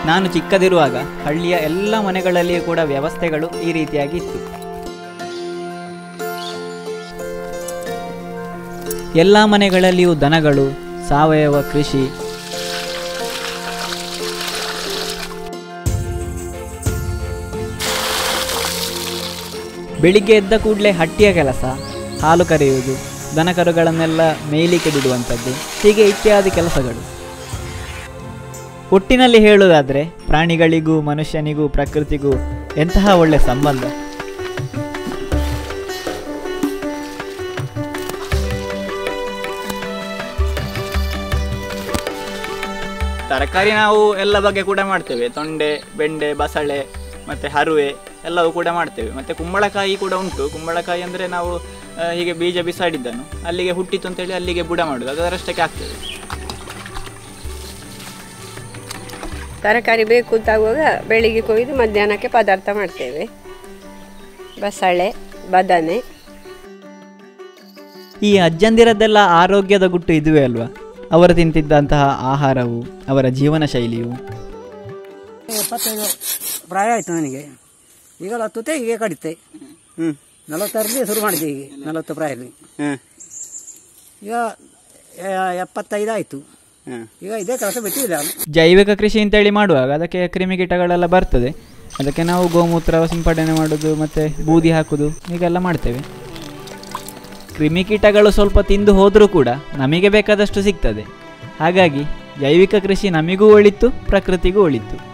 ನಾನು ಚಿಕ್ಕದಿರುವಾಗ ಹಳ್ಳಿಯ ಎಲ್ಲ ಮನೆಗಳಲ್ಲಿಯೂ ಕೂಡ ವ್ಯವಸ್ಥೆಗಳು ಈ ರೀತಿಯಾಗಿ ಇತ್ತು ಎಲ್ಲ ಮನೆಗಳಲ್ಲಿಯೂ ದನಗಳು ಸಾವಯವ ಕೃಷಿ ಬೆಳಿಗ್ಗೆ ಎದ್ದ ಕೂಡಲೇ ಹಟ್ಟಿಯ ಕೆಲಸ ಹಾಲು ಕರೆಯುವುದು ದನಕರುಗಳನ್ನೆಲ್ಲ ಮೇಯ್ಲಿಕ್ಕೆ ಬಿಡುವಂಥದ್ದು ಹೀಗೆ ಇತ್ಯಾದಿ ಕೆಲಸಗಳು ಒಟ್ಟಿನಲ್ಲಿ ಹೇಳುವುದಾದರೆ ಪ್ರಾಣಿಗಳಿಗೂ ಮನುಷ್ಯನಿಗೂ ಪ್ರಕೃತಿಗೂ ಎಂತಹ ಒಳ್ಳೆ ಸಂಬಂಧ ತರಕಾರಿ ನಾವು ಎಲ್ಲ ಬಗೆ ಕೂಡ ಮಾಡ್ತೇವೆ ತೊಂಡೆ ಬೆಂಡೆ ಬಸಳೆ ಮತ್ತು ಹರುವೆ ಎಲ್ಲವೂ ಕೂಡ ಮಾಡ್ತೇವೆ ಮತ್ತು ಕುಂಬಳಕಾಯಿ ಕೂಡ ಉಂಟು ಕುಂಬಳಕಾಯಿ ಅಂದರೆ ನಾವು ಆ, ಹೀಗೆ ಬೀಜ ಬಿಸಾಡಿದ್ದನ್ನು ಅಲ್ಲಿಗೆ ಹುಟ್ಟಿತು ಅಂತೇಳಿ ಅಲ್ಲಿಗೆ ಬುಡ ಮಾಡೋದು ಅದರಷ್ಟಕ್ಕೆ ಆಗ್ತದೆ ತರಕಾರಿ ಬೇಕು ಅಂತಾಗುವಾಗ ಬೆಳಿಗ್ಗೆ ಕೊಯ್ದು ಮಧ್ಯಾಹ್ನಕ್ಕೆ ಪದಾರ್ಥ ಮಾಡ್ತೇವೆ ಬಸಳೆ ಬದನೆ ಈ ಅಜ್ಜಂದಿರದ್ದೆಲ್ಲ ಆರೋಗ್ಯದ ಗುಟ್ಟು ಇದುವೇ ಅಲ್ವಾ ಅವರು ತಿಂತಿದ್ದಂತಹ ಆಹಾರವು ಅವರ ಜೀವನ ಶೈಲಿಯು ಎಪ್ಪತ್ತೈದು ಪ್ರಾಯ ಆಯಿತು ನನಗೆ ಈಗ ಹತ್ತುತ್ತೆ ಈಗ ಕಡಿತೆ ಹ್ಞೂ ನಲವತ್ತಾರಲ್ಲಿ ಶುರು ಮಾಡಿದೆ ಈಗ ನಲವತ್ತು ಪ್ರಾಯದಲ್ಲಿ ಹಾಂ ಈಗ ಎ- ಎಪ್ಪತ್ತೈದು ಆಯಿತು ಹಾಂ ಈಗ ಇದೇ ಕೆಲಸ ಬಿಟ್ಟಿಲ್ಲ ನಾನು ಜೈವಿಕ ಕೃಷಿ ಅಂತೇಳಿ ಮಾಡುವಾಗ ಅದಕ್ಕೆ ಕ್ರಿಮಿಕೀಟಗಳೆಲ್ಲ ಬರ್ತದೆ ಅದಕ್ಕೆ ನಾವು ಗೋಮೂತ್ರ ಸಿಂಪಡಣೆ ಮಾಡೋದು ಮತ್ತು ಬೂದಿ ಹಾಕೋದು ಹೀಗೆಲ್ಲ ಮಾಡ್ತೇವೆ ಕ್ರಿಮಿಕೀಟಗಳು ಸ್ವಲ್ಪ ತಿಂದು ಹೋದರೂ ಕೂಡ ನಮಗೆ ಬೇಕಾದಷ್ಟು ಸಿಗ್ತದೆ ಹಾಗಾಗಿ ಜೈವಿಕ ಕೃಷಿ ನಮಗೂ ಒಳಿತು ಪ್ರಕೃತಿಗೂ ಒಳಿತು